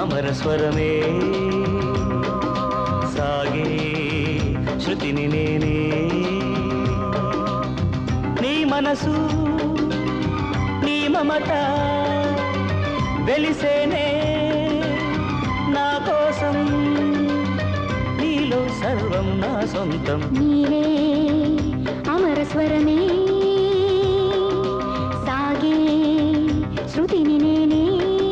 అమర స్వరమే సాగే శృతిని నేనే నీ మనసు నీ మమత వెలిసేనే నా కోసం నీలో సర్వం నా సొంతం నీవే అమర స్వరమే సాగే శృతిని నేనే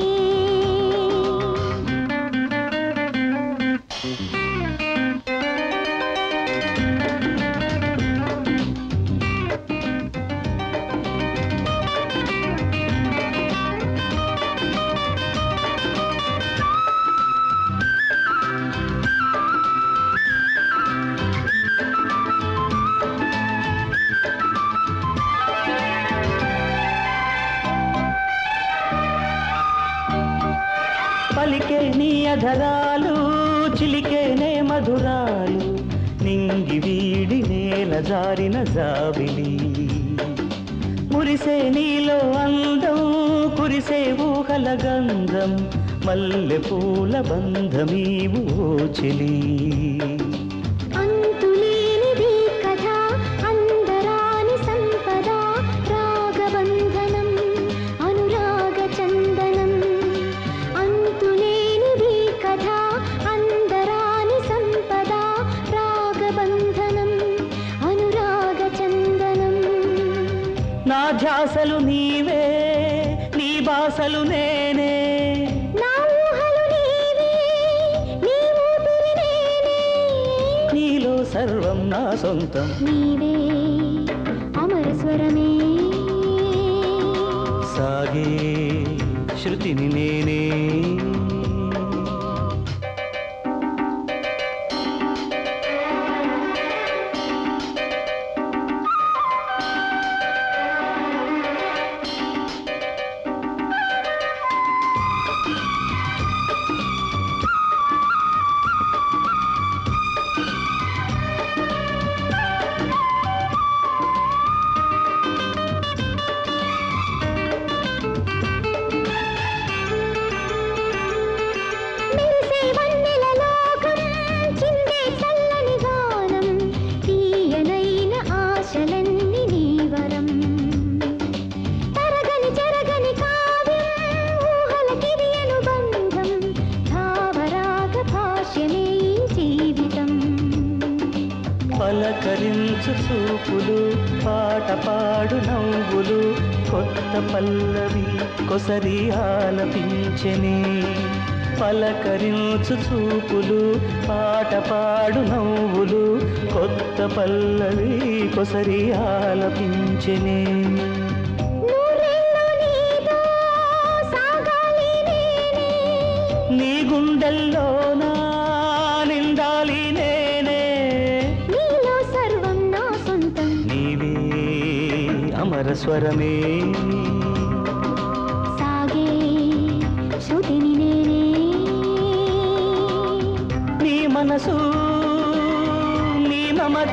పలికే నీ అధరాలు చిలికే నే మధురాలు నింగి వీడి నేల జారిన జాబిలి మురిసే నీలో అందం కురిసే ఊహల గంధం మల్లె పూల బంధమీవు ఓ చెలి అంతులేనిది కథ అందరాని సంపద రాగబంధనం అనురాగ చందనం అంతులేనిది కథ అందరాని సంపద రాగబంధనం అనురాగ చందనం నా ధ్యాసలు నీవే నీ బాసలు నేనే నా ఊహలు నీవే నీ ఊపిరి నేనే నీలో సర్వం నా సొంతం నీవే అమర స్వరమే సాగే శృతిని నేనే మెరిసే వన్నెల లోకం చిందే చల్లని గానం తీయనైన ఆశలన్నీ నీ వరం తరగని చెరగని కావ్యం ఊహలకిది అనుబంధం భావరాగ భాష్యమే ఈ జీవితం పలకరించు చూపులు పాట పాడు నవ్వులు కొత్త పల్లవి కొసరి ఆలపించని పలకరించు చూపులు పాట పాడు నవ్వులు కొత్త పల్లవి కొసరి ఆలపించని నూరేళ్ళు నీతో సాగాలి నేనే నీ గుండెల్లో నా నిండాలి నేనే నీలో సర్వం నా సొంతం నీవే అమర స్వరమే సాగే శృతిని నేనే నీ మనసు నీ మమత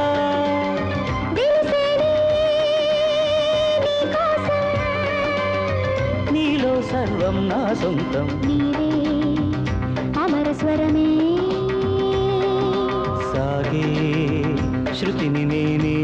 తెలిసేనే నీ కోసం నీలో సర్వం నా సొంతం నీవే అమర స్వరమే సాగే శృతిని నేనే